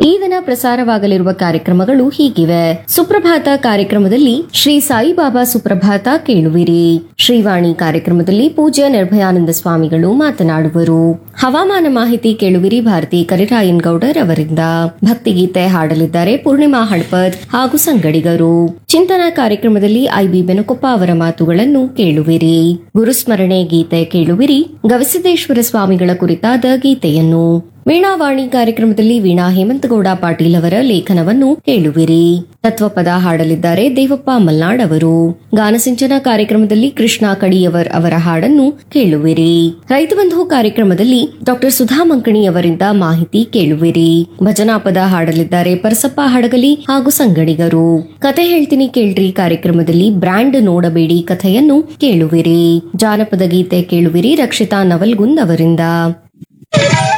ಈ ದಿನ ಪ್ರಸಾರವಾಗಲಿರುವ ಕಾರ್ಯಕ್ರಮಗಳು ಹೀಗಿವೆ ಸುಪ್ರಭಾತ ಕಾರ್ಯಕ್ರಮದಲ್ಲಿ ಶ್ರೀ ಸಾಯಿಬಾಬಾ ಸುಪ್ರಭಾತ ಕೇಳುವಿರಿ ಶ್ರೀವಾಣಿ ಕಾರ್ಯಕ್ರಮದಲ್ಲಿ ಪೂಜ್ಯ ನಿರ್ಭಯಾನಂದ ಸ್ವಾಮಿಗಳು ಮಾತನಾಡುವರು ಹವಾಮಾನ ಮಾಹಿತಿ ಕೇಳುವಿರಿ ಭಾರತಿ ಕರಿರಾಯನ್ ಗೌಡರ್ ಅವರಿಂದ ಭಕ್ತಿಗೀತೆ ಹಾಡಲಿದ್ದಾರೆ ಪೂರ್ಣಿಮಾ ಹಡ್ಪದ್ ಹಾಗೂ ಸಂಗಡಿಗರು ಚಿಂತನ ಕಾರ್ಯಕ್ರಮದಲ್ಲಿ ಐಬಿ ಬೆನಕೊಪ್ಪ ಅವರ ಮಾತುಗಳನ್ನು ಕೇಳುವಿರಿ ಗುರುಸ್ಮರಣೆ ಗೀತೆ ಕೇಳುವಿರಿ ಗವಿಸಿದ್ದೇಶ್ವರ ಸ್ವಾಮಿಗಳ ಕುರಿತಾದ ಗೀತೆಯನ್ನು ವೀಣಾವಾಣಿ ಕಾರ್ಯಕ್ರಮದಲ್ಲಿ ವೀಣಾ ಹೇಮಂತಗೌಡ ಪಾಟೀಲ್ ಅವರ ಲೇಖನವನ್ನು ಕೇಳುವಿರಿ ತತ್ವಪದ ಹಾಡಲಿದ್ದಾರೆ ದೇವಪ್ಪ ಮಲ್ನಾಡ್ ಅವರು ಗಾನಸಿಂಚನ ಕಾರ್ಯಕ್ರಮದಲ್ಲಿ ಕೃಷ್ಣ ಕಡಿಯವರ್ ಅವರ ಹಾಡನ್ನು ಕೇಳುವಿರಿ ರೈತ ಬಂಧು ಕಾರ್ಯಕ್ರಮದಲ್ಲಿ ಡಾಕ್ಟರ್ ಸುಧಾ ಮಂಕಣಿ ಅವರಿಂದ ಮಾಹಿತಿ ಕೇಳುವಿರಿ ಭಜನಾ ಪದ ಹಾಡಲಿದ್ದಾರೆ ಪರಸಪ್ಪ ಹಡಗಲಿ ಹಾಗೂ ಸಂಗಡಿಗರು ಕತೆ ಹೇಳ್ತೀನಿ ಕೇಳ್ರಿ ಕಾರ್ಯಕ್ರಮದಲ್ಲಿ ಬ್ರ್ಯಾಂಡ್ ನೋಡಬೇಡಿ ಕಥೆಯನ್ನು ಕೇಳುವಿರಿ ಜಾನಪದ ಗೀತೆ ಕೇಳುವಿರಿ ರಕ್ಷಿತಾ ನವಲ್ಗುಂದ್ ಅವರಿಂದ